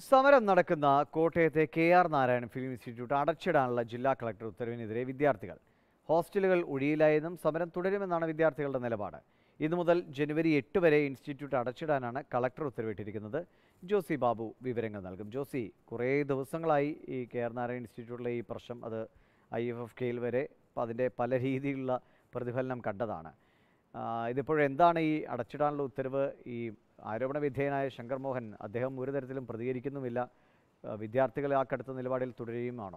സമരം നടക്കുന്ന കോട്ടയത്തെ K R Narayanan film institute അടച്ചിടാനുള്ള ജില്ലാ കളക്ടർ ഉത്തരവിനെതിരെ വിദ്യാർത്ഥികൾ ഹോസ്റ്റലുകൾ ഒഴിയിലായെന്നും സമരം തുടരുമെന്നാണ് വിദ്യാർത്ഥികളുടെ നിലപാട് ഇന്നു മുതൽ ജനുവരി എട്ട് വരെ ഇൻസ്റ്റിറ്റ്യൂട്ട് അടച്ചിടാനാണ് കളക്ടർ ഉത്തരവിട്ടിരിക്കുന്നത് ജോസി ബാബു വിവരങ്ങൾ നൽകും ജോസി കുറേ ദിവസങ്ങളായി ഈ കെ ആർ നാരായണൻ ഇൻസ്റ്റിറ്റ്യൂട്ടിലെ ഈ പ്രശ്നം അത് ഐ എഫ് എഫ് കെയിൽ വരെ അപ്പോൾ അതിൻ്റെ പല രീതിയിലുള്ള പ്രതിഫലനം കണ്ടതാണ് ആ, ഇതിപ്പോഴെന്താണ് ഈ അടച്ചിടാനുള്ള ഉത്തരവ് ഈ ആരോപണ വിധേയനായ ശങ്കർ മോഹൻ അദ്ദേഹം ഒരു തരത്തിലും പ്രതികരിക്കുന്നുമില്ല ആ, വിദ്യാർത്ഥികളെ ആ കടുത്ത നിലപാടിൽ തുടരുകയുമാണോ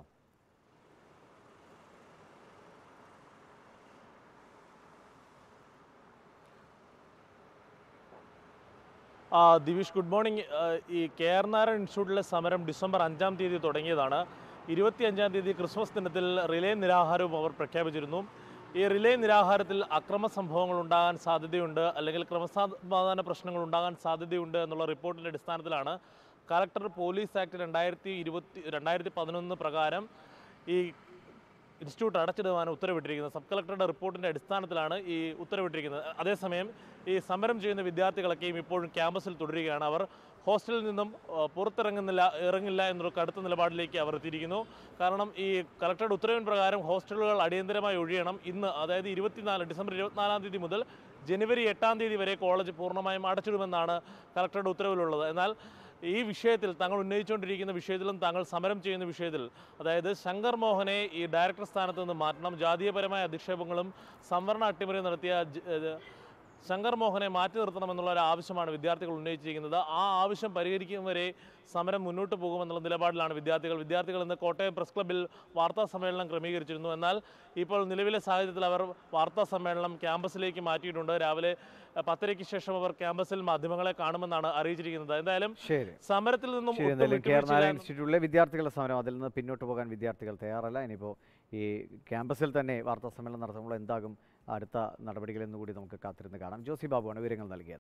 ആ, ദിവിഷ് ഗുഡ് മോർണിംഗ് ആ, ഈ കെ ആർ നാരായൺ ഇൻസ്റ്റിറ്റ്യൂട്ടിലെ സമരം ഡിസംബർ അഞ്ചാം തീയതി തുടങ്ങിയതാണ് ഇരുപത്തി അഞ്ചാം തീയതി ക്രിസ്മസ് ദിനത്തിൽ റിലേ നിരാഹാരവും അവർ പ്രഖ്യാപിച്ചിരുന്നു ഈ റിലേ നിരാഹാരത്തിൽ അക്രമ സംഭവങ്ങൾ ഉണ്ടാകാൻ സാധ്യതയുണ്ട് അല്ലെങ്കിൽ ക്രമസമാധാന പ്രശ്നങ്ങൾ ഉണ്ടാകാൻ സാധ്യതയുണ്ട് എന്നുള്ള റിപ്പോർട്ടിൻ്റെ അടിസ്ഥാനത്തിലാണ് കലക്ടർ പോലീസ് ആക്ട് രണ്ടായിരത്തി ഇരുപത്തി രണ്ടായിരത്തി പതിനൊന്ന് പ്രകാരം ഈ ഇൻസ്റ്റിറ്റ്യൂട്ട് അടച്ചിടുവാൻ ഉത്തരവിട്ടിരിക്കുന്നത് സബ് കളക്ടറുടെ റിപ്പോർട്ടിൻ്റെ അടിസ്ഥാനത്തിലാണ് ഈ ഉത്തരവിട്ടിരിക്കുന്നത് അതേസമയം ഈ സമരം ചെയ്യുന്ന വിദ്യാർത്ഥികളൊക്കെയും ഇപ്പോഴും ക്യാമ്പസിൽ തുടരുകയാണ് അവർ ഹോസ്റ്റലിൽ നിന്നും ആ, പുറത്തിറങ്ങുന്നില്ല ഇറങ്ങില്ല എന്നൊരു കടുത്ത നിലപാടിലേക്ക് അവർ എത്തിയിരിക്കുന്നു കാരണം ഈ കളക്ടറുടെ ഉത്തരവിൻ പ്രകാരം ഹോസ്റ്റലുകൾ അടിയന്തരമായി ഒഴിയണം ഇന്ന് അതായത് ഇരുപത്തിനാല് ഡിസംബർ ഇരുപത്തിനാലാം തീയതി മുതൽ ജനുവരി എട്ടാം തീയതി വരെ കോളേജ് പൂർണ്ണമായും അടച്ചിടുമെന്നാണ് കളക്ടറുടെ ഉത്തരവിലുള്ളത് എന്നാൽ ഈ വിഷയത്തിൽ തങ്ങൾ ഉന്നയിച്ചുകൊണ്ടിരിക്കുന്ന വിഷയത്തിലും താങ്കൾ സമരം ചെയ്യുന്ന വിഷയത്തിൽ അതായത് ശങ്കർ മോഹനെ ഈ ഡയറക്ടർ സ്ഥാനത്ത് നിന്ന് മാറ്റണം ജാതീയപരമായ അധിക്ഷേപങ്ങളും സംവരണ അട്ടിമറി നടത്തിയ ജ- ഏഹ് ശങ്കർ മോഹനെ മാറ്റി നിർത്തണമെന്നുള്ള ഒരു ആവശ്യമാണ് വിദ്യാർത്ഥികൾ ഉന്നയിച്ചിരിക്കുന്നത് ആ ആവശ്യം പരിഹരിക്കും വരെ സമരം മുന്നോട്ട് പോകുമെന്നുള്ള നിലപാടിലാണ് വിദ്യാർത്ഥികൾ വിദ്യാർത്ഥികൾ ഇന്ന് കോട്ടയം പ്രസ് ക്ലബ്ബിൽ വാർത്താ സമ്മേളനം ക്രമീകരിച്ചിരുന്നു എന്നാൽ ഇപ്പോൾ നിലവിലെ സാഹചര്യത്തിൽ അവർ വാർത്താ സമ്മേളനം ക്യാമ്പസിലേക്ക് മാറ്റിയിട്ടുണ്ട് രാവിലെ അഹ്, പത്തരയ്ക്ക് ശേഷം അവർ ക്യാമ്പസിൽ മാധ്യമങ്ങളെ കാണുമെന്നാണ് അറിയിച്ചിരിക്കുന്നത് എന്തായാലും ശരി സമരത്തിൽ നിന്നും ശരി ഒട്ടും എന്തായാലും കെ ആർ വിട്ടുവീഴ്ചയില്ല നാരായണൻ ഇൻസ്റ്റിറ്റ്യൂട്ടിലെ വിദ്യാർത്ഥികളുടെ സമരം അതിൽ നിന്ന് പിന്നോട്ട് പോകാൻ വിദ്യാർത്ഥികൾ തയ്യാറല്ല ഇനിയിപ്പോൾ ഈ ക്യാമ്പസിൽ തന്നെ വാർത്താ സമ്മേളനം നടത്തുമ്പോൾ എന്താകും അടുത്ത നടപടികൾ എന്നുകൂടി നമുക്ക് കാത്തിരുന്ന് കാണാം ജോസി ബാബുവാണ് വിവരങ്ങൾ നൽകിയത്